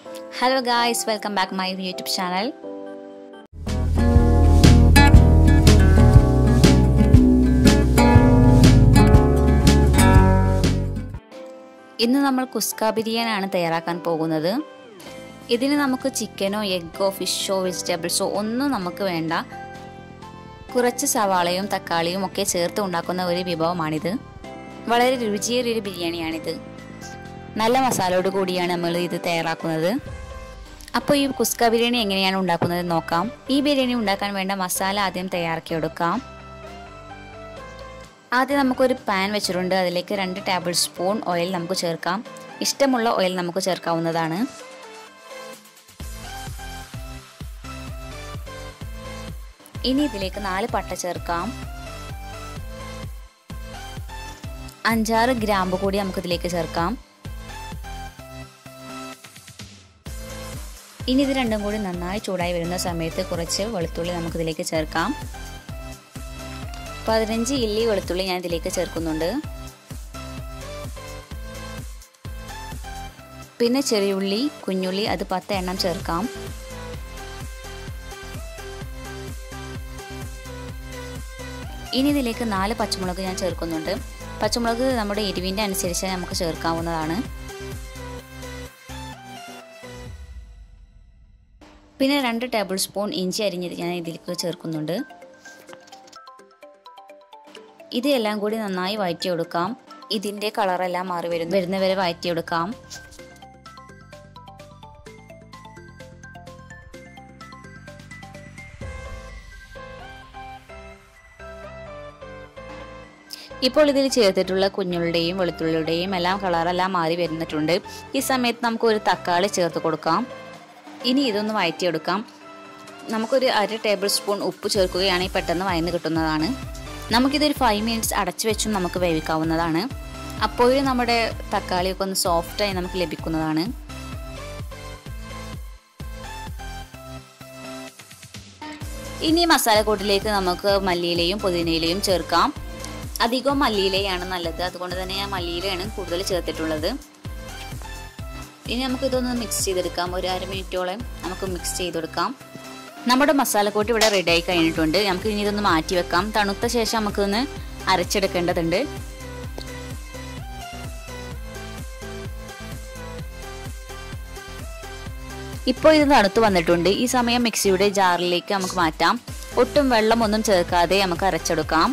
hello guys welcome back my YouTube channel ഇന്ന് നമ്മൾ കുസ്ക ബിരിയാണിയാണ് തയ്യാറാക്കാൻ പോകുന്നത് ഇതിന് നമുക്ക് ചിക്കനോ എഗ്ഗോ ഫിഷോ വെജിറ്റബിൾസോ ഒന്നും നമുക്ക് വേണ്ട കുറച്ച് സവാളയും തക്കാളിയും ഒക്കെ ചേർത്ത് ഉണ്ടാക്കുന്ന ഒരു വിഭവമാണിത് വളരെ രുചിയേറിയൊരു ബിരിയാണിയാണിത് നല്ല മസാലയോട് കൂടിയാണ് നമ്മൾ ഇത് തയ്യാറാക്കുന്നത് അപ്പോൾ ഈ കുസ്ക ബിരിയാണി എങ്ങനെയാണ് ഉണ്ടാക്കുന്നത് നോക്കാം ഈ ബിരിയാണി ഉണ്ടാക്കാൻ വേണ്ട മസാല ആദ്യം തയ്യാറാക്കി എടുക്കാം ആദ്യം നമുക്കൊരു പാൻ വെച്ചിട്ടുണ്ട് അതിലേക്ക് രണ്ട് ടേബിൾ സ്പൂൺ ഓയിൽ നമുക്ക് ചേർക്കാം ഇഷ്ടമുള്ള ഓയിൽ നമുക്ക് ചേർക്കാവുന്നതാണ് ഇനി ഇതിലേക്ക് നാല് പട്ട ചേർക്കാം അഞ്ചാറ് ഗ്രാമ്പ് കൂടി നമുക്ക് ഇതിലേക്ക് ചേർക്കാം ഇനി ഇത് രണ്ടും കൂടി നന്നായി ചൂടായി വരുന്ന സമയത്ത് കുറച്ച് വെളുത്തുള്ളി നമുക്ക് ഇതിലേക്ക് ചേർക്കാം പതിനഞ്ച് ഇല്ലി വെളുത്തുള്ളി ഞാൻ ഇതിലേക്ക് ചേർക്കുന്നുണ്ട് പിന്നെ ചെറിയുള്ളി കുഞ്ഞുള്ളി അത് പത്ത് എണ്ണം ചേർക്കാം ഇനി ഇതിലേക്ക് നാല് പച്ചമുളക് ഞാൻ ചേർക്കുന്നുണ്ട് പച്ചമുളക് നമ്മുടെ എരിവിൻ്റെ അനുസരിച്ച് നമുക്ക് ചേർക്കാവുന്നതാണ് പിന്നെ രണ്ട് ടേബിൾ സ്പൂൺ ഇഞ്ചി അരിഞ്ഞത് ഞാൻ ഇതിലേക്ക് ചേർക്കുന്നുണ്ട് ഇത് എല്ലാം കൂടി നന്നായി വഴറ്റിയെടുക്കാം ഇതിൻ്റെ കളറെല്ലാം മാറി വരുന്നു വരുന്നവരെ വഴറ്റിയെടുക്കാം ഇപ്പോൾ ഇതിൽ ചേർത്തിട്ടുള്ള കുഞ്ഞുങ്ങളുടെയും വെളുത്തുള്ളിയുടെയും എല്ലാം കളറെല്ലാം മാറി വരുന്നിട്ടുണ്ട് ഈ സമയത്ത് നമുക്ക് ഒരു തക്കാളി ചേർത്ത് കൊടുക്കാം ഇനി ഇതൊന്ന് വഴറ്റിയെടുക്കാം നമുക്കൊരു അര ടേബിൾ സ്പൂൺ ഉപ്പ് ചേർക്കുകയാണെങ്കിൽ പെട്ടെന്ന് വയന്ന് കിട്ടുന്നതാണ് നമുക്കിതൊരു ഫൈവ് മിനിറ്റ്സ് അടച്ചു വെച്ചും നമുക്ക് വേവിക്കാവുന്നതാണ് അപ്പോഴും നമ്മുടെ തക്കാളിയൊക്കെ ഒന്ന് സോഫ്റ്റായി നമുക്ക് ലഭിക്കുന്നതാണ് ഇനി മസാലക്കൂട്ടിലേക്ക് നമുക്ക് മല്ലിയിലയും പുതിനയിലയും ചേർക്കാം അധികവും മല്ലിയിലയാണ് നല്ലത് അതുകൊണ്ട് തന്നെ ഞാൻ മല്ലിയിലയാണ് കൂടുതൽ ചേർത്തിട്ടുള്ളത് ഇനി നമുക്ക് ഇതൊന്ന് മിക്സ് ചെയ്തെടുക്കാം ഒരു അര മിനിറ്റോളം നമുക്ക് മിക്സ് ചെയ്തെടുക്കാം നമ്മുടെ മസാലക്കൂട്ട് ഇവിടെ റെഡി ആയി കഴിഞ്ഞിട്ടുണ്ട് നമുക്ക് ഇനി ഇതൊന്ന് മാറ്റി വെക്കാം തണുത്ത ശേഷം നമുക്കൊന്ന് അരച്ചെടുക്കേണ്ടതുണ്ട് ഇപ്പോൾ ഇത് തണുത്ത് വന്നിട്ടുണ്ട് ഈ സമയം മിക്സിയുടെ ജാറിലേക്ക് നമുക്ക് മാറ്റാം ഒട്ടും വെള്ളമൊന്നും ചേർക്കാതെ നമുക്ക് അരച്ചെടുക്കാം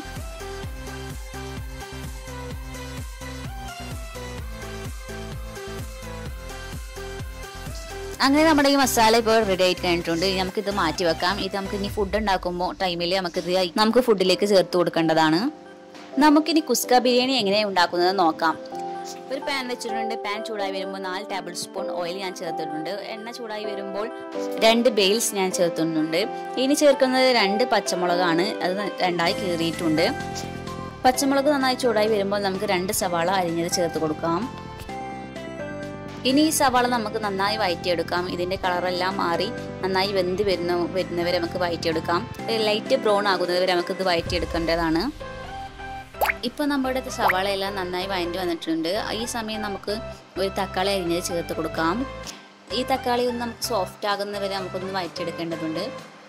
അങ്ങനെ നമ്മുടെ ഈ മസാല ഇപ്പോൾ റെഡി ആയിട്ട് കഴിഞ്ഞിട്ടുണ്ട് ഇനി നമുക്കിത് മാറ്റി വെക്കാം ഇത് നമുക്ക് ഇനി ഫുഡ് ഉണ്ടാക്കുമ്പോൾ ടൈമിൽ നമുക്കിത് നമുക്ക് ഫുഡിലേക്ക് ചേർത്ത് കൊടുക്കേണ്ടതാണ് നമുക്കിനി കുസ്ക ബിരിയാണി എങ്ങനെയാണ് ഉണ്ടാക്കുന്നത് നോക്കാം ഒരു പാൻ വെച്ചിട്ടുണ്ട് പാൻ ചൂടായി വരുമ്പോൾ നാല് ടേബിൾ സ്പൂൺ ഓയിൽ ഞാൻ ചേർത്തിട്ടുണ്ട് എണ്ണ ചൂടായി വരുമ്പോൾ രണ്ട് ബെയിൽസ് ഞാൻ ചേർത്തുന്നുണ്ട് ഇനി ചേർക്കുന്നത് രണ്ട് പച്ചമുളകാണ് അത് രണ്ടായി കീറിയിട്ടുണ്ട് പച്ചമുളക് നന്നായി ചൂടായി വരുമ്പോൾ നമുക്ക് രണ്ട് സവാള അരിഞ്ഞത് ചേർത്ത് കൊടുക്കാം ഇനി ഈ സവാള നമുക്ക് നന്നായി വഴറ്റിയെടുക്കാം ഇതിന്റെ കളറെല്ലാം മാറി നന്നായി വെന്ത് വരുന്ന വരുന്നവരെ നമുക്ക് വഴറ്റിയെടുക്കാം ലൈറ്റ് ബ്രൗൺ ആകുന്നത് വരെ നമുക്ക് ഇത് വഴറ്റിയെടുക്കേണ്ടതാണ് ഇപ്പോൾ നമ്മുടെ സവാള എല്ലാം നന്നായി വഴറ്റി വന്നിട്ടുണ്ട് ഈ സമയം നമുക്ക് ഒരു തക്കാളി അരിഞ്ഞത് ചേർത്ത് കൊടുക്കാം ഈ തക്കാളി ഒന്ന് നമുക്ക് സോഫ്റ്റ് ആകുന്നവരെ നമുക്കൊന്ന് വഴറ്റിയെടുക്കേണ്ടതുണ്ട്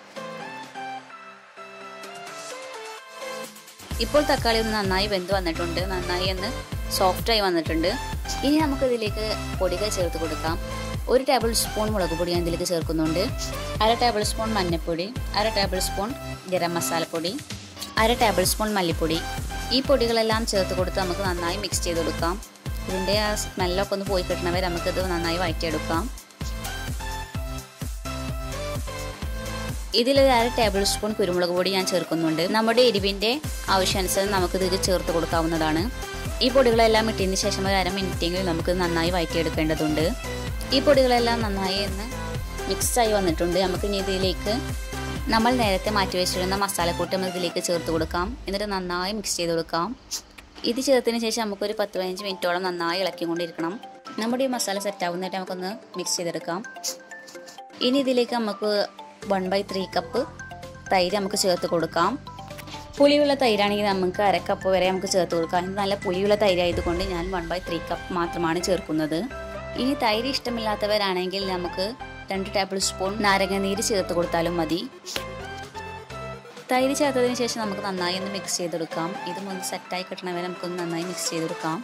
ഇപ്പോൾ തക്കാളി ഒന്ന് നന്നായി വെന്ത് വന്നിട്ടുണ്ട് നന്നായി ഒന്ന് സോഫ്റ്റായി വന്നിട്ടുണ്ട് ഇനി നമുക്കിതിലേക്ക് പൊടികൾ ചേർത്ത് കൊടുക്കാം ഒരു ടേബിൾ സ്പൂൺ മുളക് പൊടി ഞാൻ ഇതിലേക്ക് ചേർക്കുന്നുണ്ട് അര ടേബിൾ സ്പൂൺ മഞ്ഞൾപ്പൊടി അര ടേബിൾ സ്പൂൺ ഗരം മസാലപ്പൊടി അര ടേബിൾ സ്പൂൺ മല്ലിപ്പൊടി ഈ പൊടികളെല്ലാം ചേർത്ത് കൊടുത്ത് നമുക്ക് നന്നായി മിക്സ് ചെയ്ത് കൊടുക്കാം ഇതിൻ്റെ ആ സ്മെല്ലൊക്കെ ഒന്ന് പോയി കിട്ടണവരെ നമുക്കിത് നന്നായി വഴറ്റിയെടുക്കാം ഇതിൽ ഒരു അര ടേബിൾ സ്പൂൺ കുരുമുളക് പൊടി ഞാൻ ചേർക്കുന്നുണ്ട് നമ്മുടെ എരിവിൻ്റെ ആവശ്യാനുസരണം നമുക്കിത് ചേർത്ത് കൊടുക്കാവുന്നതാണ് ഈ പൊടികളെല്ലാം ഇട്ടതിന് ശേഷം ഒരു അര മിനിറ്റെങ്കിലും നമുക്ക് നന്നായി വഴറ്റിയെടുക്കേണ്ടതുണ്ട് ഈ പൊടികളെല്ലാം നന്നായി ഒന്ന് മിക്സായി വന്നിട്ടുണ്ട് നമുക്ക് ഇനി ഇതിലേക്ക് നമ്മൾ നേരത്തെ മാറ്റി വെച്ചിരുന്ന മസാലക്കൂട്ട് നമുക്ക് ഇതിലേക്ക് ചേർത്ത് കൊടുക്കാം എന്നിട്ട് നന്നായി മിക്സ് ചെയ്ത് കൊടുക്കാം ഇത് ചേർത്തതിന് ശേഷം നമുക്കൊരു പത്ത് പതിനഞ്ച് മിനിറ്റോളം നന്നായി ഇളക്കിക്കൊണ്ടിരിക്കണം നമ്മുടെ ഈ മസാല സെറ്റ് ആവുന്നതായിട്ട് നമുക്കൊന്ന് മിക്സ് ചെയ്തെടുക്കാം ഇനി ഇതിലേക്ക് നമുക്ക് വൺ ബൈ ത്രീ കപ്പ് തൈര് നമുക്ക് ചേർത്ത് കൊടുക്കാം പുളിയുള്ള തൈരാണെങ്കിൽ നമുക്ക് അര കപ്പ് വരെ നമുക്ക് ചേർത്ത് കൊടുക്കാം ഇത് നല്ല പുളിയുള്ള തൈരായതുകൊണ്ട് ഞാൻ വൺ ബൈ ത്രീ കപ്പ് മാത്രമാണ് ചേർക്കുന്നത് ഇനി തൈര് ഇഷ്ടമില്ലാത്തവരാണെങ്കിൽ നമുക്ക് രണ്ട് ടേബിൾ സ്പൂൺ നാരങ്ങ ചേർത്ത് കൊടുത്താലും മതി തൈര് ചേർത്തതിന് ശേഷം നമുക്ക് നന്നായി ഒന്ന് മിക്സ് ചെയ്തെടുക്കാം ഇതും ഒന്ന് സെറ്റായി കിട്ടണവരെ നമുക്കൊന്ന് നന്നായി മിക്സ് ചെയ്തെടുക്കാം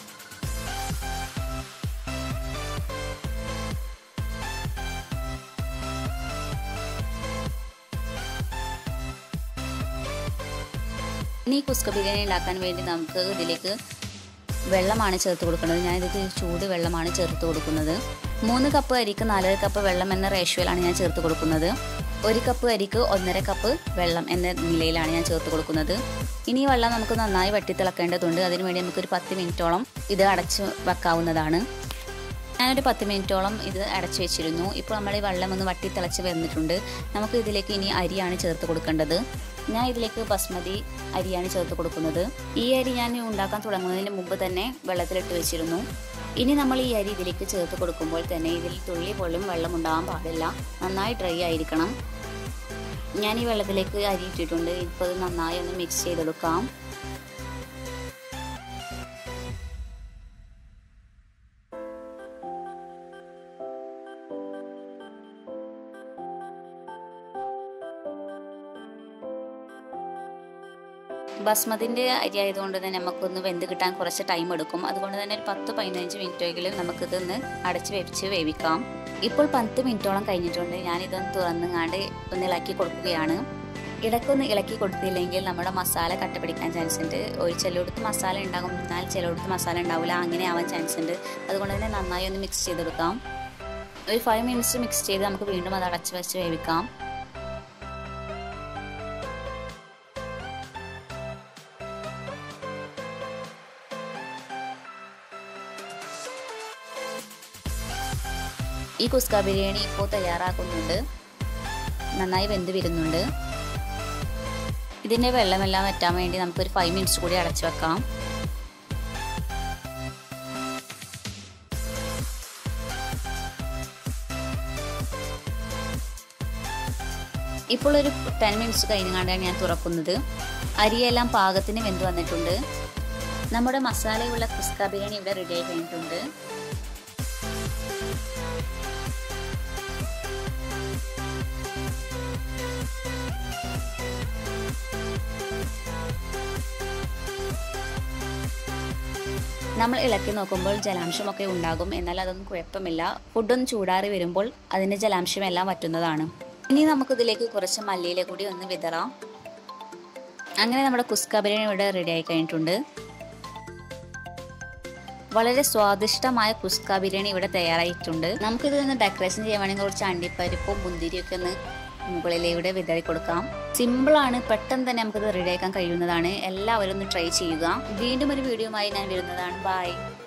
ഇനി കുസ്ക ബിരിയാണി ഉണ്ടാക്കാൻ വേണ്ടി നമുക്ക് ഇതിലേക്ക് വെള്ളമാണ് ചേർത്ത് കൊടുക്കുന്നത് ഞാൻ ഇത് ചൂട് വെള്ളമാണ് ചേർത്ത് കൊടുക്കുന്നത് മൂന്ന് കപ്പ് അരിക്ക് നാലര കപ്പ് വെള്ളം എന്ന റേഷ്യോയിലാണ് ഞാൻ ചേർത്ത് കൊടുക്കുന്നത് ഒരു കപ്പ് അരിക്ക് ഒന്നര കപ്പ് വെള്ളം എന്ന നിലയിലാണ് ഞാൻ ചേർത്ത് കൊടുക്കുന്നത് ഇനി ഈ വെള്ളം നമുക്ക് നന്നായി വട്ടിത്തിളക്കേണ്ടതുണ്ട് അതിനുവേണ്ടി നമുക്കൊരു പത്ത് മിനിറ്റോളം ഇത് അടച്ച് വെക്കാവുന്നതാണ് ഞാനൊരു പത്ത് മിനിറ്റോളം ഇത് അടച്ചു വെച്ചിരുന്നു ഇപ്പോൾ നമ്മൾ ഈ വെള്ളം ഒന്ന് വട്ടി തിളച്ച് വന്നിട്ടുണ്ട് നമുക്ക് ഇതിലേക്ക് ഇനി അരിയാണ് ചേർത്ത് കൊടുക്കേണ്ടത് ഞാൻ ഇതിലേക്ക് ബസ്മതി അരിയാണ് ചേർത്ത് കൊടുക്കുന്നത് ഈ അരി ഞാൻ ഉണ്ടാക്കാൻ തുടങ്ങുന്നതിന് മുമ്പ് തന്നെ വെള്ളത്തിലിട്ട് വെച്ചിരുന്നു ഇനി നമ്മൾ ഈ അരി ഇതിലേക്ക് ചേർത്ത് കൊടുക്കുമ്പോൾ തന്നെ ഇതിൽ തുള്ളി പോലും വെള്ളം ഉണ്ടാകാൻ പാടില്ല നന്നായി ഡ്രൈ ആയിരിക്കണം ഞാൻ ഈ വെള്ളത്തിലേക്ക് അരി ഇട്ടിട്ടുണ്ട് ഇപ്പോൾ ഇത് നന്നായി ഒന്ന് മിക്സ് ചെയ്തെടുക്കാം ബസ്മതിൻ്റെ അരി ആയതുകൊണ്ട് തന്നെ നമുക്കൊന്ന് വെന്ത് കിട്ടാൻ കുറച്ച് ടൈം എടുക്കും അതുകൊണ്ട് തന്നെ ഒരു പത്ത് പതിനഞ്ച് മിനിറ്റെങ്കിലും നമുക്കിതൊന്ന് അടച്ച് വെച്ച് വേവിക്കാം ഇപ്പോൾ പത്ത് മിനിറ്റോളം കഴിഞ്ഞിട്ടുണ്ട് ഞാനിതൊന്ന് തുറന്നുങ്ങാണ്ട് ഒന്ന് ഇളക്കി കൊടുക്കുകയാണ് ഇടയ്ക്കൊന്ന് ഇളക്കി കൊടുത്തില്ലെങ്കിൽ നമ്മുടെ മസാല കട്ട പിടിക്കാൻ ചാൻസ് ഉണ്ട് ഒരു ചിലയിടത്ത് മസാല ഉണ്ടാകും എന്നാൽ ചിലയിടത്ത് മസാല ഉണ്ടാവില്ല അങ്ങനെ ആവാൻ ചാൻസ് ഉണ്ട് അതുകൊണ്ട് തന്നെ നന്നായി ഒന്ന് മിക്സ് ചെയ്തെടുക്കാം ഒരു ഫൈവ് മിനിറ്റ്സ് മിക്സ് ചെയ്ത് നമുക്ക് വീണ്ടും അത് അടച്ച് വെച്ച് വേവിക്കാം ഈ കുസ്ക ബിരിയാണി ഇപ്പോൾ തയ്യാറാക്കുന്നുണ്ട് നന്നായി വെന്ത് വരുന്നുണ്ട് ഇതിൻ്റെ വെള്ളമെല്ലാം വറ്റാൻ വേണ്ടി നമുക്കൊരു ഫൈവ് മിനിറ്റ്സ് കൂടി അടച്ചു വെക്കാം ഇപ്പോൾ ഒരു ടെൻ മിനിറ്റ്സ് കഴിഞ്ഞാണ്ടാണ് ഞാൻ തുറക്കുന്നത് അരിയെല്ലാം പാകത്തിന് വെന്ത് വന്നിട്ടുണ്ട് നമ്മുടെ മസാലയുള്ള കുസ്ക ബിരിയാണി ഇവിടെ റെഡി ആയി കഴിഞ്ഞിട്ടുണ്ട് നമ്മൾ ഇളക്കി നോക്കുമ്പോൾ ജലാംശമൊക്കെ ഉണ്ടാകും എന്നാൽ അതൊന്നും കുഴപ്പമില്ല ഫുഡൊന്ന് ചൂടാറി വരുമ്പോൾ അതിൻ്റെ ജലാംശം എല്ലാം വറ്റുന്നതാണ് ഇനി നമുക്കിതിലേക്ക് കുറച്ച് മല്ലിയില കൂടി ഒന്ന് വിതറാം അങ്ങനെ നമ്മുടെ കുസ്ക ബിരിയാണി ഇവിടെ റെഡി ആയി കഴിഞ്ഞിട്ടുണ്ട് വളരെ സ്വാദിഷ്ടമായ കുസ്ക ബിരിയാണി ഇവിടെ തയ്യാറായിട്ടുണ്ട് നമുക്കിത് ഒന്ന് ഡെക്കറേഷൻ ചെയ്യാൻ വേണമെങ്കിൽ കുറച്ച് അണ്ടിപ്പരിപ്പും മുന്തിരിയൊക്കെ ഒന്ന് മുകളിലൂടെ വിതറി കൊടുക്കാം സിമ്പിളാണ് പെട്ടെന്ന് തന്നെ നമുക്കിത് റെഡിയാക്കാൻ കഴിയുന്നതാണ് എല്ലാവരും ഒന്ന് ട്രൈ ചെയ്യുക വീണ്ടും ഒരു വീഡിയോയുമായി ഞാൻ വരുന്നതാണ് ബൈ